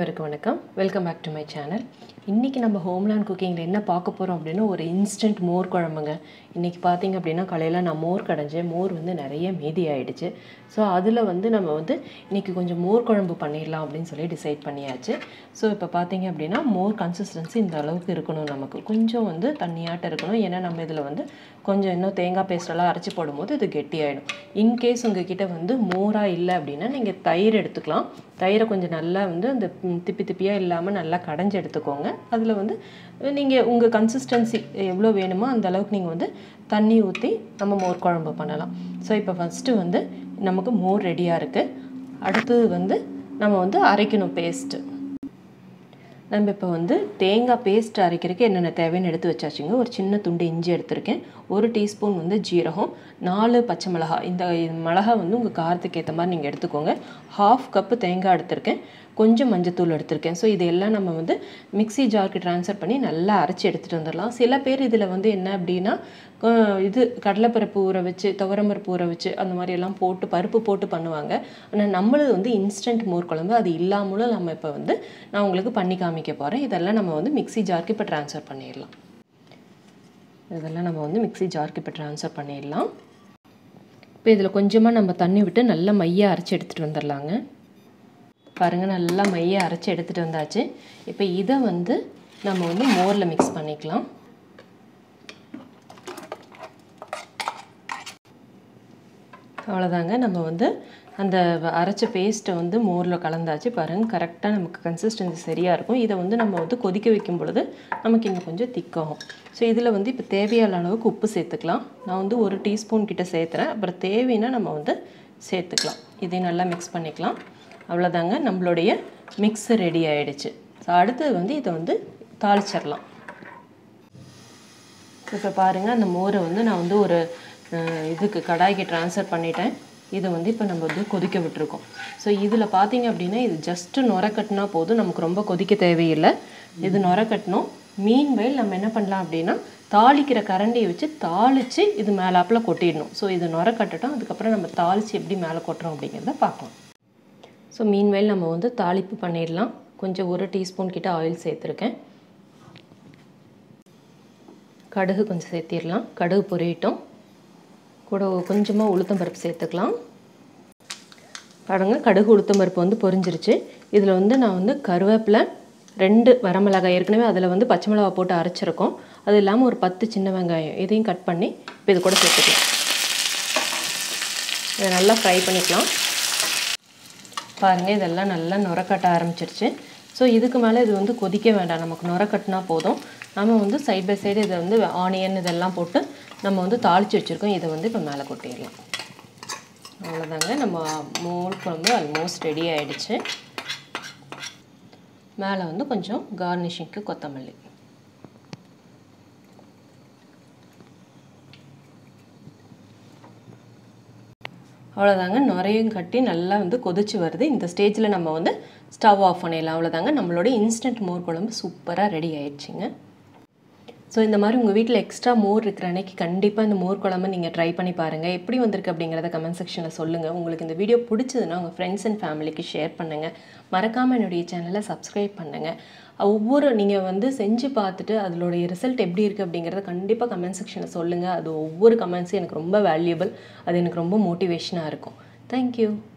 அனைவருக்கும் வணக்கம் welcome back to my channel இன்றைக்கி நம்ம ஹோம்லேண்ட் குக்கிங்கில் என்ன பார்க்க போகிறோம் அப்படின்னா ஒரு இன்ஸ்டன்ட் மோர் குழம்புங்க இன்றைக்கி பார்த்தீங்க அப்படின்னா காலையில் நான் மோர் கடைஞ்சேன் மோர் வந்து நிறைய மீதி ஆயிடுச்சு ஸோ அதில் வந்து நம்ம வந்து இன்றைக்கி கொஞ்சம் மோர் குழம்பு பண்ணிடலாம் அப்படின்னு சொல்லி டிசைட் பண்ணியாச்சு ஸோ இப்போ பார்த்தீங்க அப்படின்னா மோர் கன்சிஸ்டன்சி இந்த அளவுக்கு இருக்கணும் நமக்கு கொஞ்சம் வந்து தண்ணியாட்டம் இருக்கணும் ஏன்னா நம்ம இதில் வந்து கொஞ்சம் இன்னும் தேங்காய் பேஸ்டெல்லாம் அரைச்சி போடும்போது இது கெட்டியாயிடும் இன்கேஸ் உங்ககிட்ட வந்து மோராக இல்லை அப்படின்னா நீங்கள் தயிர் எடுத்துக்கலாம் தயிரை கொஞ்சம் நல்லா வந்து அந்த ம், திப்பி திப்பியாக இல்லாமல் நல்லா கடைஞ்சி எடுத்துக்கோங்க அதில் வந்து நீங்கள் உங்கள் கன்சிஸ்டன்சி எவ்வளோ வேணுமோ அந்த அளவுக்கு நீங்கள் வந்து தண்ணி ஊற்றி நம்ம மோர் குழம்பு பண்ணலாம் ஸோ இப்போ ஃபஸ்ட்டு வந்து நமக்கு மோர் ரெடியாக இருக்குது அடுத்தது வந்து நம்ம வந்து அரைக்கணும் பேஸ்ட்டு நம்ம இப்போ வந்து தேங்காய் பேஸ்ட் அரைக்கிறதுக்கு என்னென்ன தேவைன்னு எடுத்து வச்சாச்சுங்க ஒரு சின்ன துண்டு இஞ்சி எடுத்திருக்கேன் ஒரு டீஸ்பூன் வந்து ஜீரகம் நாலு பச்சை மிளகா இந்த மிளகா வந்து உங்கள் காரத்துக்கு ஏற்ற மாதிரி நீங்கள் எடுத்துக்கோங்க ஹாஃப் கப்பு தேங்காய் எடுத்திருக்கேன் கொஞ்சம் மஞ்சத்தூள் எடுத்திருக்கேன் ஸோ இது எல்லாம் நம்ம வந்து மிக்ஸி ஜாருக்கு ட்ரான்ஸ்ஃபர் பண்ணி நல்லா அரைச்சி எடுத்துகிட்டு வந்துடலாம் சில பேர் இதில் வந்து என்ன அப்படின்னா அஹ் இது கடலைப்பருப்பு ஊற வச்சு துவரம்பருப்பு ஊற வச்சு அந்த மாதிரி எல்லாம் போட்டு பருப்பு போட்டு பண்ணுவாங்க ஆனால் நம்மளது வந்து இன்ஸ்டன்ட் மோர் குழம்பு அது இல்லாமலும் நம்ம இப்போ வந்து நான் உங்களுக்கு பண்ணி காமிக்க போகிறேன் இதெல்லாம் நம்ம வந்து மிக்ஸி ஜாருக்கு இப்போ ட்ரான்ஸ்ஃபர் பண்ணிடலாம் இதெல்லாம் நம்ம வந்து மிக்ஸி ஜாருக்கு இப்போ ட்ரான்ஸ்ஃபர் பண்ணிடலாம் இப்போ இதில் கொஞ்சமாக நம்ம தண்ணி விட்டு நல்லா மையாக அரைச்சி எடுத்துகிட்டு வந்துடலாங்க பாருங்கள் நல்லா மையாக அரைச்சி எடுத்துகிட்டு வந்தாச்சு இப்போ இதை வந்து நம்ம வந்து மோரில் மிக்ஸ் பண்ணிக்கலாம் அவ்வளோதாங்க நம்ம வந்து அந்த வ- அரைச்ச பேஸ்ட்டை வந்து மோரில் கலந்தாச்சு பாருங்கள் கரெக்டாக நமக்கு கன்சிஸ்டன்சி சரியாக இருக்கும் இதை வந்து நம்ம வந்து கொதிக்க வைக்கும் பொழுது நமக்கு இன்னும் கொஞ்சம் திக்காகும் ஸோ இதில் வந்து இப்போ தேவையான அளவுக்கு உப்பு சேர்த்துக்கலாம் நான் வந்து ஒரு டீஸ்பூன் கிட்ட சேர்த்துறேன் அப்புறம் தேவைன்னா நம்ம வந்து சேர்த்துக்கலாம் இதையும் நல்லா மிக்ஸ் பண்ணிக்கலாம் அவ்வளோதாங்க நம்மளுடைய மிக்ஸ் ரெடி ஆயிடுச்சு ஸோ அடுத்தது வந்து இதை வந்து தாளிச்சிடலாம் இப்போ பாருங்கள் அந்த மோரை வந்து நான் வந்து ஒரு அஹ், இதுக்கு கடாய்க்கு ட்ரான்ஸ்ஃபர் பண்ணிட்டேன் இதை வந்து இப்போ நம்ம வந்து கொதிக்க விட்டுருக்கோம் ஸோ இதில் பார்த்தீங்க அப்படின்னா இது ஜஸ்ட்டு நுர கட்டினா போதும் நமக்கு ரொம்ப கொதிக்க தேவையில்லை இது நுர கட்டணும் மீன் வயல் நம்ம என்ன பண்ணலாம் அப்படின்னா தாளிக்கிற கரண்டியை வச்சு தாளித்து இது மேலாப்பில் கொட்டிடணும் ஸோ இது நுர கட்டட்டும் அதுக்கப்புறம் நம்ம தாளித்து எப்படி மேலே கொட்டுறோம் அப்படிங்கிறத பார்க்கலாம் ஸோ மீன்வெயில் நம்ம வந்து தாளிப்பு பண்ணிடலாம் கொஞ்சம் ஒரு டீஸ்பூன் கிட்ட ஆயில் சேர்த்துருக்கேன் கடுகு கொஞ்சம் சேர்த்திடலாம் கடுகு பொரியட்டும் கூட கொஞ்சமாக உளுத்தம்பருப்பு சேர்த்துக்கலாம் பாருங்க கடுகு உளுத்தம்பருப்பு வந்து பொரிஞ்சிருச்சு இதில் வந்து நான் வந்து கருவேப்பிலை ரெண்டு வரமிளகாய் ஏற்கனவே அதில் வந்து பச்சை மிளகா போட்டு அரைச்சிருக்கோம் அது இல்லாமல் ஒரு பத்து சின்ன வெங்காயம் இதையும் கட் பண்ணி இப்போ இது கூட சேர்த்துக்கலாம் இதை நல்லா ஃப்ரை பண்ணிக்கலாம் பாருங்கள் இதெல்லாம் நல்லா நுரக்கட்ட ஆரம்பிச்சிருச்சு ஸோ இதுக்கு மேலே இது வந்து கொதிக்க வேண்டாம் நமக்கு நுரக்கட்டினா போதும் நம்ம வந்து சைட் பை சைடு இதை வந்து ஆனியன் இதெல்லாம் போட்டு நம்ம வந்து தாளித்து வச்சுருக்கோம் இதை வந்து இப்போ மேலே கொட்டிடலாம் அவ்வளோதாங்க நம்ம மோர் குழம்பு ஆல்மோஸ்ட் ரெடி ஆயிடுச்சு மேலே வந்து கொஞ்சம் கார்னிஷிங்க்கு கொத்தமல்லி அவ்வளோதாங்க நுரையும் கட்டி நல்லா வந்து கொதிச்சு வருது இந்த ஸ்டேஜில் நம்ம வந்து ஸ்டவ் ஆஃப் பண்ணிடலாம் அவ்வளோதாங்க நம்மளோட இன்ஸ்டன்ட் மோர் குழம்பு சூப்பராக ரெடி ஆயிடுச்சுங்க ஸோ இந்த மாதிரி உங்கள் வீட்டில் எக்ஸ்ட்ரா மோர் இருக்கிற அன்னைக்கு கண்டிப்பாக இந்த மோர் குழம்பு நீங்கள் ட்ரை பண்ணி பாருங்கள் எப்படி வந்திருக்கு அப்படிங்கிறத கமெண்ட் செக்ஷனில் சொல்லுங்கள் உங்களுக்கு இந்த வீடியோ பிடிச்சதுன்னா உங்கள் ஃப்ரெண்ட்ஸ் அண்ட் ஃபேமிலிக்கு ஷேர் பண்ணுங்கள் மறக்காமல் என்னுடைய சேனலை சப்ஸ்கிரைப் பண்ணுங்கள் ஒவ்வொரு நீங்கள் வந்து செஞ்சு பார்த்துட்டு அதனுடைய ரிசல்ட் எப்படி இருக்குது அப்படிங்கிறத கண்டிப்பாக கமெண்ட் செக்ஷனில் சொல்லுங்கள் அது ஒவ்வொரு கமெண்ட்ஸும் எனக்கு ரொம்ப வேல்யூபிள் அது எனக்கு ரொம்ப மோட்டிவேஷனாக இருக்கும் தேங்க்யூ